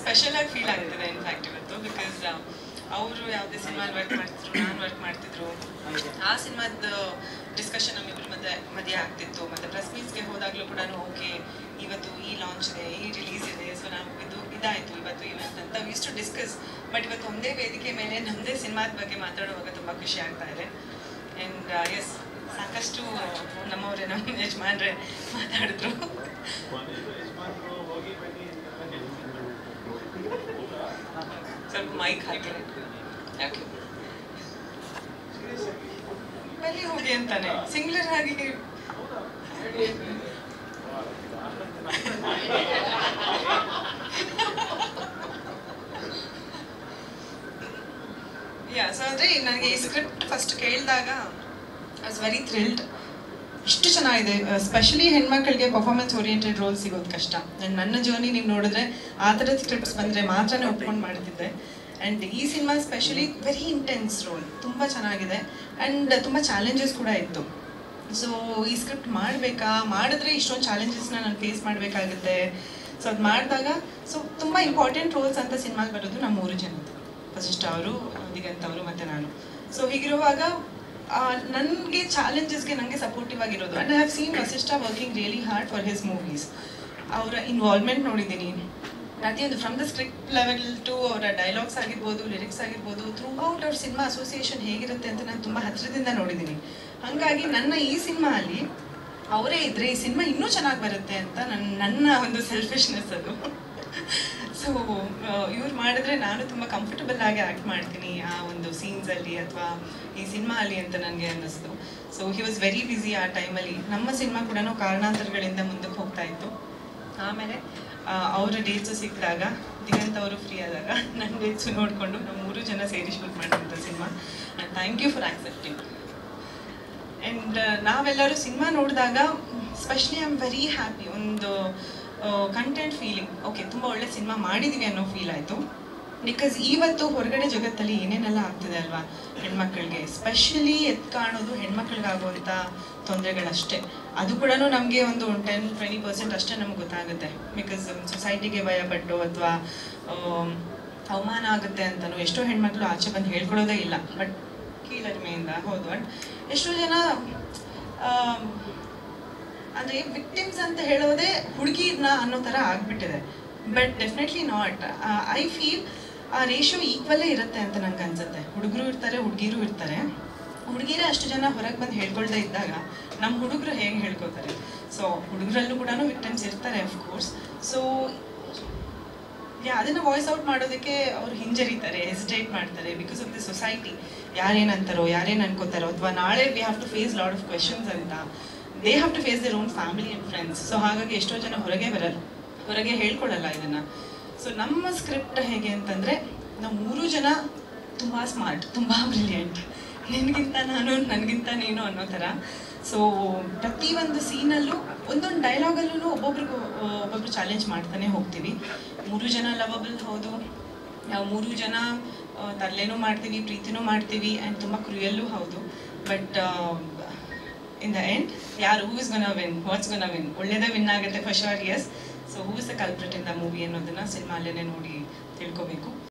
special ಆಗಿ feel ಆಗ್ತಿದೆ in fact ಇವತ್ತು ಬಿಕಾಸ್ ಅವರು ಯಾವುದೇ ಸಿನಿಮಾ ವರ್ಕ್ ಮಾಡ್ತಿದ್ರು ನಾನು ವರ್ಕ್ ಮಾಡ್ತಿದ್ರು ಆ ಸಿನಿಮಾದ ಡಿಸ್ಕಷನ್ ನಮ್ಮಿಬ್ಬರ ಮಧ್ಯೆ ಮಧ್ಯೆ ಆಗ್ತಿತ್ತು ಮತ್ತೆ ಪ್ರೆಸ್ ಮೀಟ್ಸ್ಗೆ ಹೋದಾಗಲೂ ಕೂಡ ಓಕೆ ಇವತ್ತು ಈ ಲಾಂಚ್ ಇದೆ ಈ ರಿಲೀಸ್ ಇದೆ ಸೊ ನಾವು ಇದು ಇದಾಯಿತು ಇವತ್ತು ಇವೆಂಟ್ ಅಂತ ಇಷ್ಟು ಡಿಸ್ಕಸ್ ಬಟ್ ಇವತ್ತು ಒಂದೇ ವೇದಿಕೆ ಮೇಲೆ ನಮ್ಮದೇ ಸಿನಿಮಾದ ಬಗ್ಗೆ ಮಾತಾಡುವಾಗ ತುಂಬ ಖುಷಿ ಆಗ್ತಾ ಇದೆ ಆ್ಯಂಡ್ ಎಸ್ ಸಾಕಷ್ಟು ನಮ್ಮವರೇ ನಮ್ಮ ಯಜಮಾನ್ರೆ ಮಾತಾಡಿದ್ರು ಸ್ವಲ್ಪ ಮೈಕ್ ಹಾಕಿ ಯಾಕೆ ಬನ್ನಿ ಹೋಗಿ ಅಂತಾನೆ ಸಿಂಗ್ಲರ್ ಆಗಿ ಯಾ ಸೊ ಅಂದರೆ ನನಗೆ ಈ ಸ್ಕ್ರಿಪ್ಟ್ ಫಸ್ಟ್ ಕೇಳಿದಾಗ ಐ ವಾಸ್ ವೆರಿ ಥ್ರಿಲ್ಡ್ ಇಷ್ಟು ಚೆನ್ನಾಗಿದೆ ಸ್ಪೆಷಲಿ ಹೆಣ್ಮಕ್ಳಿಗೆ ಪರ್ಫಾರ್ಮೆನ್ಸ್ ಓರಿಯೆಂಟೆಡ್ ರೋಲ್ ಸಿಗೋದು ಕಷ್ಟ And ನನ್ನ ಜರ್ನಿ ನೀವು ನೋಡಿದ್ರೆ ಆ ಥರದ ಸ್ಕ್ರಿಪ್ಟ್ಸ್ ಬಂದರೆ ಮಾತ್ರನೇ ಒಪ್ಕೊಂಡು ಮಾಡ್ತಿದ್ದೆ ಆ್ಯಂಡ್ ಈ cinema specially very intense role ತುಂಬ ಚೆನ್ನಾಗಿದೆ ಆ್ಯಂಡ್ ತುಂಬ ಚಾಲೆಂಜಸ್ ಕೂಡ ಇತ್ತು ಸೊ ಈ ಸ್ಕ್ರಿಪ್ಟ್ ಮಾಡಬೇಕಾ ಮಾಡಿದ್ರೆ ಇಷ್ಟೊಂದು ಚಾಲೆಂಜಸ್ನ ನಾನು ಫೇಸ್ ಮಾಡಬೇಕಾಗುತ್ತೆ ಸೊ ಅದು ಮಾಡಿದಾಗ ಸೊ ತುಂಬ ಇಂಪಾರ್ಟೆಂಟ್ ರೋಲ್ಸ್ ಅಂತ ಸಿನಿಮಾಗೆ ಬರೋದು ನಮ್ಮ ಮೂರು ಜನದ್ದು ವಸಿಷ್ಠ ಅವರು ದಿಗಂತ್ ಅವರು ಮತ್ತು ನಾನು ಸೊ ಹೀಗಿರುವಾಗ ನನಗೆ ಚಾಲೆಂಜಸ್ಗೆ ನನಗೆ ಸಪೋರ್ಟಿವ್ ಆಗಿರೋದು and I have seen Vasishta working really hard for his movies ಅವರ ಇನ್ವಾಲ್ವ್ಮೆಂಟ್ ನೋಡಿದ್ದೀನಿ ಪ್ರತಿಯೊಂದು from the script level to ಅವರ ಡೈಲಾಗ್ಸ್ ಆಗಿರ್ಬೋದು ಲಿರಿಕ್ಸ್ ಆಗಿರ್ಬೋದು ಥ್ರೂ ಔಟ್ ಅವ್ರ ಸಿನಿಮಾ ಅಸೋಸಿಯೇಷನ್ ಹೇಗಿರುತ್ತೆ ಅಂತ ನಾನು ತುಂಬ ಹತ್ತಿರದಿಂದ ನೋಡಿದ್ದೀನಿ ಹಾಗಾಗಿ ನನ್ನ ಈ ಸಿನಿಮಾ ಅಲ್ಲಿ ಅವರೇ ಇದ್ರೆ ಈ ಸಿನಿಮಾ ಇನ್ನೂ ಚೆನ್ನಾಗಿ ಬರುತ್ತೆ ಅಂತ ನನ್ನ ನನ್ನ ಒಂದು ಸೆಲ್ಫಿಶ್ನೆಸ್ ಅದು ಸೊ ಇವ್ರು ಮಾಡಿದ್ರೆ ನಾನು ತುಂಬ ಕಂಫರ್ಟಬಲ್ ಆಗಿ ಆ್ಯಕ್ಟ್ ಮಾಡ್ತೀನಿ ಆ ಒಂದು ಸೀನ್ಸಲ್ಲಿ ಅಥವಾ ಈ ಸಿನಿಮಾ ಅಲ್ಲಿ ಅಂತ ನನಗೆ ಅನ್ನಿಸ್ತು so he was very busy ಆ ಟೈಮಲ್ಲಿ ನಮ್ಮ ಸಿನಿಮಾ ಕೂಡ ಕಾರಣಾಂತರಗಳಿಂದ ಮುಂದಕ್ಕೆ ಹೋಗ್ತಾ ಇತ್ತು ಆಮೇಲೆ ಆ, ಅವರ ಡೇಟ್ಸು ಸಿಕ್ಕಿದಾಗ ದಿಗಂತ್ ಅವರು ಫ್ರೀ ಆದಾಗ ನನ್ನ ಡೇಟ್ಸು ನೋಡಿಕೊಂಡು ನಾವು ಮೂರು ಜನ ಸೇರಿ ಶೂಟ್ ಮಾಡಿದಂಥ cinema and thank you for accepting and ನಾವೆಲ್ಲರೂ ಸಿನಿಮಾ ನೋಡಿದಾಗ specially I am very happy ಒಂದು ಕಂಟೆಂಟ್ ಫೀಲಿಂಗ್ ಓಕೆ ತುಂಬ ಒಳ್ಳೆ ಸಿನಿಮಾ ಮಾಡಿದ್ದೀವಿ ಅನ್ನೋ ಫೀಲ್ ಆಯಿತು ಬಿಕಾಸ್ ಇವತ್ತು ಹೊರಗಡೆ ಜಗತ್ತಲ್ಲಿ ಏನೇನೆಲ್ಲ ಆಗ್ತಿದೆ ಅಲ್ವಾ ಹೆಣ್ಮಕ್ಳಿಗೆ ಸ್ಪೆಷಲಿ ಎತ್ ಕಾಣೋದು ಹೆಣ್ಮಕ್ಳಿಗಾಗುವಂಥ ತೊಂದರೆಗಳಷ್ಟೇ ಅದು ಕೂಡ ನಮಗೆ ಒಂದು ಟೆನ್ ಟ್ವೆಂಟಿ ಪರ್ಸೆಂಟ್ ಅಷ್ಟೇ ನಮ್ಗೆ ಗೊತ್ತಾಗುತ್ತೆ ಬಿಕಾಸ್ ಸೊಸೈಟಿಗೆ ಭಯಪಟ್ಟು ಅಥವಾ ಅವಮಾನ ಆಗುತ್ತೆ ಅಂತಲೂ ಎಷ್ಟೋ ಹೆಣ್ಮಕ್ಳು ಆಚೆ ಬಂದು ಹೇಳ್ಕೊಳ್ಳೋದೇ ಇಲ್ಲ ಬಟ್ ಕೀಳರಿಮೆಯಿಂದ ಹೌದು ಬಟ್ ಎಷ್ಟೋ ಜನ ಆಮ್, ಅಂದ್ರೆ ವಿಕ್ಟಿಮ್ಸ್ ಅಂತ ಹೇಳೋದೇ ಹುಡುಗಿರ್ನ ಅನ್ನೋ ಥರ ಆಗ್ಬಿಟ್ಟಿದೆ but definitely not I feel ಆ ರೇಷಿಯೋ ಈಕ್ವಲ್ಲೇ ಇರುತ್ತೆ ಅಂತ ನಂಗೆ ಅನ್ಸುತ್ತೆ ಹುಡುಗರು ಇರ್ತಾರೆ ಹುಡುಗಿರು ಇರ್ತಾರೆ ಹುಡುಗಿರೇ ಅಷ್ಟು ಜನ ಹೊರಗೆ ಬಂದು ಹೇಳ್ಕೊಳ್ದೇ ಇದ್ದಾಗ ನಮ್ಮ ಹುಡುಗರು ಹೇಗೆ ಹೇಳ್ಕೊತಾರೆ ಸೊ ಹುಡುಗರಲ್ಲೂ ಕೂಡ ವಿಕ್ಟಿಮ್ಸ್ ಇರ್ತಾರೆ ಅಫ್ಕೋರ್ಸ್ ಸೊ ಯಾ ಅದನ್ನ ವಾಯ್ಸ್ ಔಟ್ ಮಾಡೋದಕ್ಕೆ ಅವ್ರು ಹಿಂಜರಿತಾರೆ ಹೆಸಿಟೇಟ್ ಮಾಡ್ತಾರೆ ಬಿಕಾಸ್ ಆಫ್ ದಿ ಸೊಸೈಟಿ ಯಾರೇನ್ ಅಂತಾರೋ ಯಾರೇನ್ ಅನ್ಕೋತಾರೋ ಅಥವಾ ನಾಳೆ we have to face lot of questions ಅಂತ they have to face their own family and friends so ಹಾಗಾಗಿ ಎಷ್ಟೋ ಜನ ಹೊರಗೆ ಬರಲ್ಲ ಹೊರಗೆ ಹೇಳ್ಕೊಳ್ಳಲ್ಲ ಇದನ್ನ ಸೊ ನಮ್ಮ ಸ್ಕ್ರಿಪ್ಟ್ ಹೇಗೆ ಅಂತಂದ್ರೆ ನಾವು ಮೂರು ಜನ ತುಂಬಾ ಸ್ಮಾರ್ಟ್ ತುಂಬಾ ಬ್ರಿಲಿಯಂಟ್ ನಿನಗಿಂತ ನಾನು ನನಗಿಂತ ನೀನು ಅನ್ನೋ ಥರ ಸೊ ಪ್ರತಿ ಒಂದು ಸೀನಲ್ಲೂ ಒಂದೊಂದು ಡೈಲಾಗಲ್ಲೂ ಒಬ್ಬೊಬ್ರಿಗೂ ಒಬ್ಬೊಬ್ರು ಚಾಲೆಂಜ್ ಮಾಡ್ತಾನೆ ಹೋಗ್ತೀವಿ ಮೂರು ಜನ ಲವಬಲ್ ಹೌದು ನಾವು ಮೂರು ಜನ ಆ, ತರಲೆನೂ ಮಾಡ್ತೀವಿ ಪ್ರೀತಿನೂ ಮಾಡ್ತೀವಿ ಆ್ಯಂಡ್ ತುಂಬ ಕ್ರೂಯಲ್ಲೂ ಹೌದು ಬಟ್ ಇನ್ ದ ಎಂಡ್ ಯಾರು who is gonna win what's gonna win ಒಳ್ಳೇದೇ ವಿನ್ ಆಗುತ್ತೆ ಫಸ್ಟ್ ಆರ್ ಎಸ್ so who is the culprit in the movie ಅನ್ನೋದನ್ನ ಸಿನಿಮಾ ಅಲ್ಲೇ ನೋಡಿ ತಿಳ್ಕೊಬೇಕು